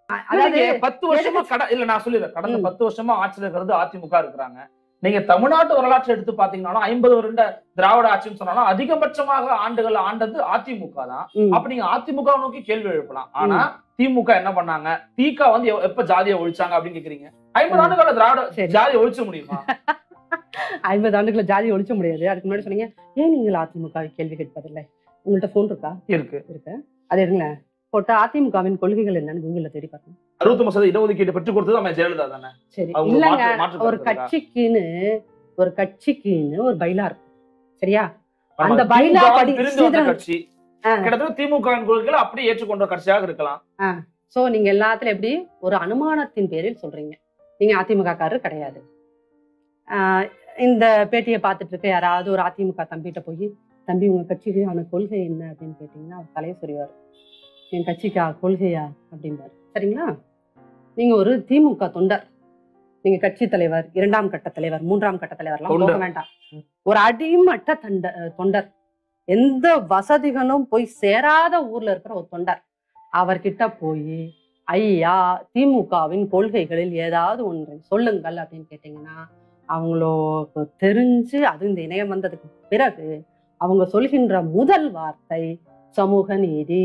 அதாவது நீங்க பத்து வருஷமா கட இல்ல நான் சொல்லிடுறேன் கடந்த ம். பத்து வருஷமா ஆட்சியில் இருக்கிறது அதிமுக இருக்கிறாங்க நீங்க தமிழ்நாட்டு வரலாற்றை எடுத்து பாத்தீங்கன்னாலும் ஐம்பது வருட திராவிட ஆட்சின்னு சொன்னாலும் அதிகபட்சமாக ஆண்டுகள் ஆண்டது அதிமுக தான் ம், அப்ப நீங்க அதிமுக நோக்கி கேள்வி எழுப்பலாம் ஆனா திமுக என்ன பண்ணாங்க திக வந்து எவ- எப்ப ஜாதியை ஒழிச்சாங்க அப்படின்னு கேக்குறீங்க ஐம்பது ம். ஆண்டுகள திராவிட சரி. ஜாதியை ஒழிச்ச முடியுமா ஐம்பது ஆண்டுகளை ஜாதி ஒழிச்ச முடியாது அதுக்கு முன்னாடி சொன்னீங்க ஏன் நீங்கள் அதிமுக வை கேள்வி கேட்பதில்லை உங்கள்ட்ட போன் இருக்கா இருக்கு இருக்கு அது எடுங்களேன் போட்டு அதிமுகவின் கொள்கைகள் என்னன்னு கூகுள்ல தேடி பார்க்கணும் அறுபத்தி ஒன்பது இடஒதுக்கீடு பெற்றுக் கொடுத்தது நம்ம ஜெயலலிதா தானே சரி அவங்க இல்லங்க மாற்று- மாற்று ஒரு கருத்து இருக்கா? கட்சிக்குன்னு ஒரு கட்சிக்குன்னு ஒரு பைலா இருக்கும் சரியா நம்ம அந்த பைலா திமுக படி பிரிந்து வந்த சீதனம். கட்சி ஆ. கிட்டத்தட்ட திமுக வின் கொள்கைகளை அப்படியே ஏற்றுக்கொண்ட கட்சியாக இருக்கலாம் சோ நீங்க எல்லாத்துல எப்படி ஒரு அனுமானத்தின் பேரில் சொல்றீங்க நீங்க அதிமுக காரர் கிடையாது ஆஹ் இந்த பேட்டியை பார்த்துட்டு இருக்க யாராவது ஒரு அதிமுக தம்பிகிட்ட போய் தம்பி உங்க கட்சிக்கான கொள்கை என்ன அப்படின்னு கேட்டீங்கன்னா அவர் தலையை சொல்லுவார் என் கட்சிக்கா கொள்கையா அப்படிம்பாரு சரிங்களா நீங்க ஒரு திமுக தொண்டர் நீங்க கட்சி தலைவர் இரண்டாம் கட்ட தலைவர் மூன்றாம் கட்ட தலைவர்லாம் போக தொண்டர். வேண்டாம் ஒரு அடிமட்ட தண்ட தொண்டர் எந்த வசதிகளும் போய் சேராத ஊர்ல இருக்கிற ஒரு தொண்டர் அவர்கிட்ட போய் ஐயா திமுகவின் கொள்கைகளில் ஏதாவது ஒன்றை சொல்லுங்கள் அப்படின்னு கேட்டீங்கன்னா அவங்களுக்கு தெரிஞ்சு அது இந்த இணையம் வந்ததுக்கு பிறகு அவங்க சொல்கின்ற முதல் வார்த்தை சமூக நீதி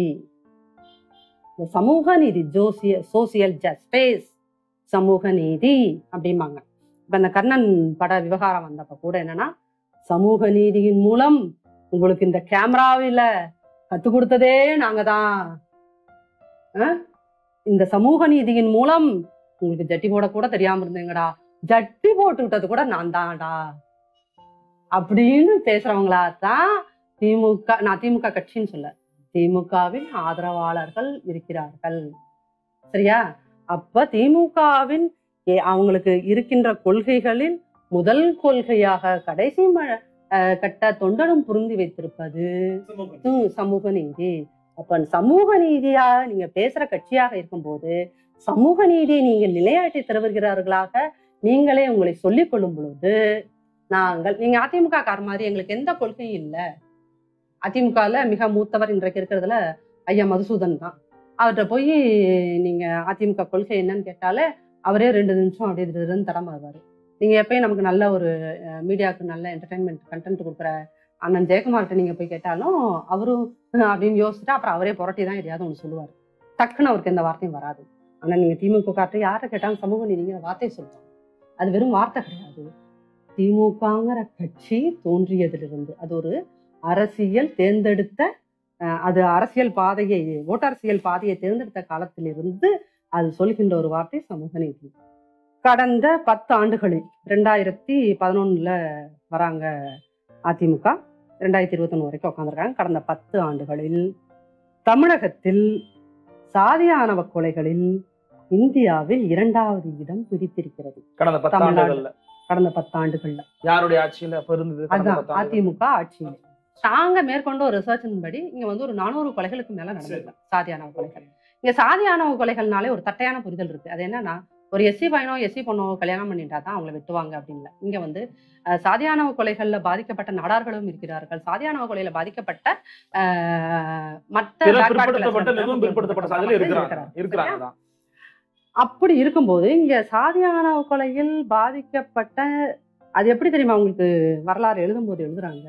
இந்த சமூக நீதி ஜோசிய சோசியல் ஜஸ்டிஸ் சமூக நீதி அப்படிம்பாங்க இப்ப இந்த கர்ணன் பட விவகாரம் வந்தப்ப கூட என்னன்னா சமூக நீதியின் மூலம் உங்களுக்கு இந்த கேமராவில கத்து கொடுத்ததே நாங்க தான் அஹ்? இந்த சமூக நீதியின் மூலம் உங்களுக்கு ஜட்டி போட கூட தெரியாம இருந்தீங்கடா ஜட்டி போட்டு விட்டது கூட நான் தான்டா அப்படின்னு பேசுறவங்களா தான் திமுக நான் திமுக கட்சின்னு சொல்ல திமுகவின் ஆதரவாளர்கள் இருக்கிறார்கள் சரியா அப்ப திமுகவின் ஏ- அவங்களுக்கு இருக்கின்ற கொள்கைகளில் முதல் கொள்கையாக கடைசி ம- அஹ் கட்ட தொண்டனும் புரிந்து வைத்திருப்பது ம், சமூக நீதி அப்ப சமூக நீதியா நீங்க பேசுற கட்சியாக இருக்கும்போது சமூக நீதியை நீங்கள் நிலையாட்டி தருவீர்களாக நீங்களே உங்களை சொல்லிக் கொள்ளும் பொழுது நாங்கள் நீங்க அதிமுக கார் மாதிரி எங்களுக்கு எந்த கொள்கையும் இல்ல அதிமுகல மிக மூத்தவர் இன்றைக்கு இருக்கிறதுல ஐயா மதுசூதன் தான் அவர்கிட்ட போய் நீங்க அதிமுக கொள்கை என்னன்னு கேட்டாலே அவரே ரெண்டு நிமிஷம் அப்படியே இருந்து தடம் வருவாரு நீங்க எப்பயும் நமக்கு நல்ல ஒரு மீடியாவுக்கு நல்ல என்டர்டைன்மெண்ட் கண்டென்ட் கொடுக்குற அண்ணன் ஜெயக்குமார்கிட்ட நீங்க போய் கேட்டாலும் அவரும் "அஹ்" அப்படின்னு யோசிச்சுட்டு அப்புறம் அவரே புரட்டி தான் எதையாவது ஒன்று சொல்லுவார் டக்குன்னு அவருக்கு எந்த வார்த்தையும் வராது ஆனா நீங்க திமுக கார்ட்ட யாரை கேட்டாலும் சமூக நீதிங்கிற வார்த்தையை சொல்லுவாங்க அது வெறும் வார்த்தை கிடையாது திமுகங்கிற கட்சி தோன்றியதிலிருந்து அது ஒரு அரசியல் தேர்ந்தெடுத்த அஹ், அது அரசியல் பாதையை ஓட்டரசியல் பாதையை தேர்ந்தெடுத்த காலத்திலிருந்து அது சொல்கின்ற ஒரு வார்த்தை சமூக நீதி கடந்த பத்து ஆண்டுகளில் ரெண்டாயிரத்தி பதினொன்னுல வராங்க அதிமுக ரெண்டாயிரத்தி இருபத்தொன்னு வரைக்கும் உட்காந்துருக்காங்க கடந்த பத்து ஆண்டுகளில் தமிழகத்தில் சாதிய ஆணவ கொலைகளில் இந்தியாவில் இரண்டாவது இடம் பிடித்திருக்கிறது கடந்த பத்து தமிழ்நாடு. ஆண்டுகள்ல கடந்த பத்து ஆண்டுகள்ல யாருடைய ஆட்சியில அப்ப இருந்தது கடந்த அதான் பத்து ஆண்டுகள்? அதிமுக ஆட்சியில் நாங்க மேற்கொண்ட ஒரு ரிசர்ச்சின் படி இங்க வந்து ஒரு நானூறு கொலைகளுக்கு மேல நடந்திருக்கு சாதி ஆணவ கொலைகள் இங்க சாதி ஆணவ கொலைகள்னாலே ஒரு தட்டையான புரிதல் இருக்கு அது என்னன்னா ஒரு எஸ்சி பையனோ எஸ்சி பொண்ணோ கல்யாணம் பண்ணிட்டா தான் அவங்களை வெட்டுவாங்க அப்படின்னு இல்ல. இங்க வந்து அஹ், சாதியானவ கொலைகள்ல பாதிக்கப்பட்ட நாடார்களும் இருக்கிறார்கள் சாதியானவ கொலையில பாதிக்கப்பட்ட அஹ், மற்ற பிற backward பிற்படுத்தப்பட்ட class மிகவும் பிற்படுத்தப்பட்ட சாதியில இருக்கிறாங்க இருக்கிறார்கள். இருக்கிறாங்க தான். அப்படி இருக்கும்போது இங்க சாதியானவ கொலையில் பாதிக்கப்பட்ட அது எப்படி தெரியுமா உங்களுக்கு வரலாறு எழுதும்போது எழுதுறாங்க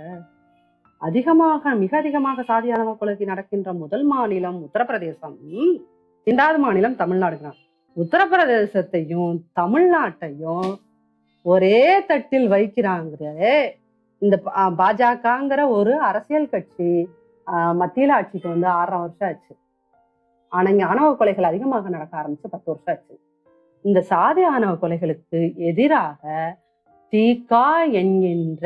அதிகமாக மிக அதிகமாக சாதியானவ கொலைக்கு நடக்கின்ற முதல் மாநிலம் உத்தரப்பிரதேசம் இரண்டாவது மாநிலம் தமிழ்நாடு தான் உத்தரப்பிரதேசத்தையும் தமிழ்நாட்டையும் ஒரே தட்டில் வைக்கிறாங்களே இந்த ப- ஆ, பாஜகங்கிற ஒரு அரசியல் கட்சி ஆ, மத்தியில ஆட்சிக்கு வந்து ஆறாம் வருஷம் ஆச்சு ஆனா இங்க ஆணவ கொலைகள் அதிகமாக நடக்க ஆரம்பிச்சு பத்து வருஷம் ஆச்சு இந்த சாதி ஆணவ கொலைகளுக்கு எதிராக தீகா என்கின்ற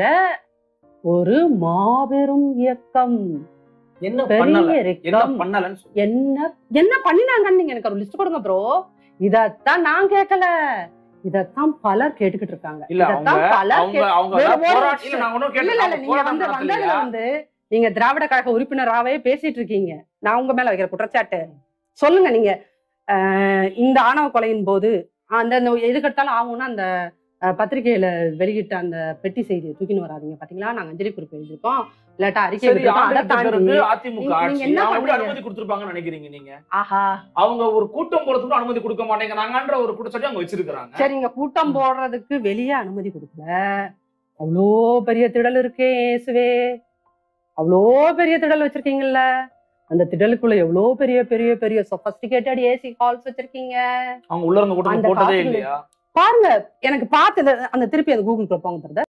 ஒரு மாபெரும் இயக்கம் என்ன பண்ணல பெரிய என்ன இயக்கம் பண்ணலன்னு சொல்லு. என்ன என்ன பண்ணினாங்கன்னு நீங்க எனக்கு ஒரு லிஸ்ட் கொடுங்க ப்ரோ இதத்தான் நான் கேட்கல இதத்தான் பலர் கேட்டுக்கிட்டு இருக்காங்க இல்ல அவங்க இதத்தான் பலர் அவங்க அவங்க வேற அதான் ஒரு போராட்டம் இல்ல நான் ஒண்ணும் இல்ல இல்ல இல்ல கேட்டேன் நீங்க போராட்டம் வந்து வந்ததுல நடத்தலையா வந்து நீங்க திராவிட கழக உறுப்பினராவே பேசிட்டு இருக்கீங்க நான் உங்க மேல வைக்கிற குற்றச்சாட்டு சொல்லுங்க நீங்க அஹ், இந்த ஆணவ கொலையின் போது அந்த அந்த எதுக்கெடுத்தாலும் ஆகும்னா அந்த அஹ், பத்திரிகையில வெளியிட்ட அந்த பெட்டி செய்தியை தூக்கின்னு வராதீங்க பாத்தீங்களா நாங்க அஞ்சலி குறிப்பு எழுதியிருக்கோம் இல்லாட்டா அறிக்கை சரி விட்டிருக்கோம். அதை ஆண்டுக்கு தாண்டி பிறகு அதிமுக நீங்க- ஆட்சி நீங்க என்ன அவங்க எப்படி பண்றீங்க? அனுமதி கொடுத்திருப்பாங்கன்னு நினைக்கிறீங்க நீங்க ஆஹா அவங்க ஒரு கூட்டம் போறதுக்கு கூட அனுமதி கொடுக்க மாட்டேங்கிறாங்கன்ற ஒரு குற்றச்சாட்டு அவங்க வச்சிருக்காங்க சரிங்க கூட்டம் போடுறதுக்கு வெளியே அனுமதி கொடுக்கல அவ்வளோ பெரிய திடல் இருக்கே இயேசுவே அவ்வளோ பெரிய திடல் வச்சிருக்கீங்கல்ல அந்த திடலுக்குள்ள எவ்வளோ பெரிய பெரிய பெரிய சொபஸ்டிகேட்டட் ஏசி ஹால்ஸ் வச்சிருக்கீங்க அவங்க உள்ள இருந்த கூட்டம் அந்த போட்டதே காசுல- இல்லையா பாருங்க எனக்கு பார்த்து அந்த திருப்பி அந்த கூகுள் போங்க தருத